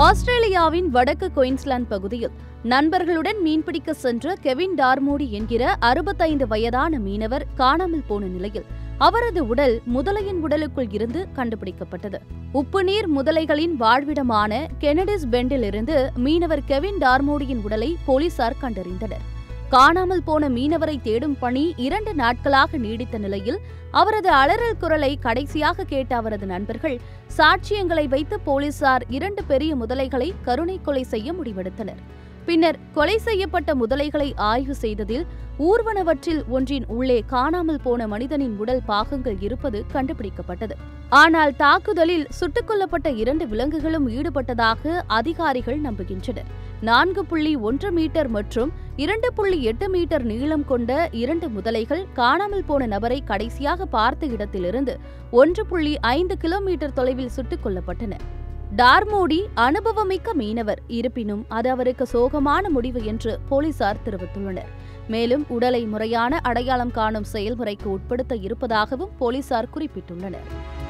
ஆஸ்திரேலியாவின் வடக்கு குயின்ஸ்லாந்து பகுதியில் நண்பர்களுடன் மீன்பிடிக்க சென்ற கெவின் டார்மோடி என்கிற அறுபத்தைந்து வயதான மீனவர் காணாமல் போன நிலையில் அவரது உடல் முதலையின் உடலுக்குள் இருந்து கண்டுபிடிக்கப்பட்டது உப்புநீர் முதலைகளின் வாழ்விடமான கெனடிஸ் பெண்டில் இருந்து மீனவர் கெவின் டார்மோடியின் உடலை போலீசார் கண்டறிந்தனர் காணாமல் போன மீனவரை தேடும் பணி இரண்டு நாட்களாக நீடித்த நிலையில் அவரது அலறல் குரலை கடைசியாக கேட்ட அவரது நண்பர்கள் சாட்சியங்களை வைத்து போலீசார் இரண்டு பெரிய முதலைகளை கருணை கொலை செய்ய முடிவெடுத்தனர் பின்னர் கொலை செய்யப்பட்ட முதலைகளை ஆய்வு செய்ததில் ஊர்வனவற்றில் ஒன்றின் உள்ளே காணாமல் போன மனிதனின் உடல் பாகங்கள் இருப்பது கண்டுபிடிக்கப்பட்டது ஆனால் தாக்குதலில் சுட்டுக் கொல்லப்பட்ட இரண்டு விலங்குகளும் ஈடுபட்டதாக அதிகாரிகள் நம்புகின்றனர் நான்கு புள்ளி ஒன்று மீட்டர் மற்றும் இரண்டு புள்ளி எட்டு மீட்டர் நீளம் கொண்ட இரண்டு முதலைகள் காணாமல் போன நபரை கடைசியாக பார்த்த இடத்திலிருந்து ஒன்று புள்ளி ஐந்து கிலோமீட்டர் தொலைவில் சுட்டுக் கொல்லப்பட்டன டார்மோடி அனுபவமிக்க மீனவர் இருப்பினும் அது அவருக்கு சோகமான முடிவு என்று போலீசார் தெரிவித்துள்ளனர் மேலும் உடலை முறையான அடையாளம் காணும் செயல்முறைக்கு உட்படுத்த இருப்பதாகவும் போலீசார் குறிப்பிட்டுள்ளனர்